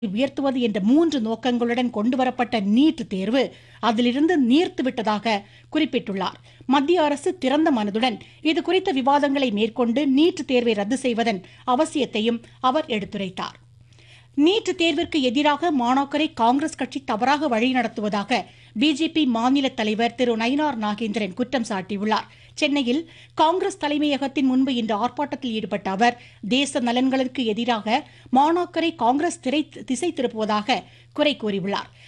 உயர்த்துவது என்ற மூன்று நோக்கங்களுடன் கொண்டுவரப்பட்ட நீட் தேர்வு அதிலிருந்து நீர்த்து விட்டதாக குறிப்பிட்டுள்ளார் மத்திய அரசு திறந்த மனதுடன் இது குறித்த விவாதங்களை மேற்கொண்டு நீட் தேர்வை ரத்து செய்வதன் அவசியத்தையும் அவர் எடுத்துரைத்தார் நீட் தேர்விற்கு எதிராக மாணாக்கரை காங்கிரஸ் கட்சி தவறாக வழிநடத்துவதாக பிஜேபி மாநில தலைவர் திரு நயினார் நாகேந்திரன் குற்றம் சாட்டியுள்ளார் சென்னையில் காங்கிரஸ் தலைமையகத்தின் முன்பு இன்று ஆர்ப்பாட்டத்தில் ஈடுபட்ட அவர் தேச நலன்களுக்கு எதிராக மாணாக்கரை காங்கிரஸ் திரை திசை திருப்புவதாக குறை கூறியுள்ளார்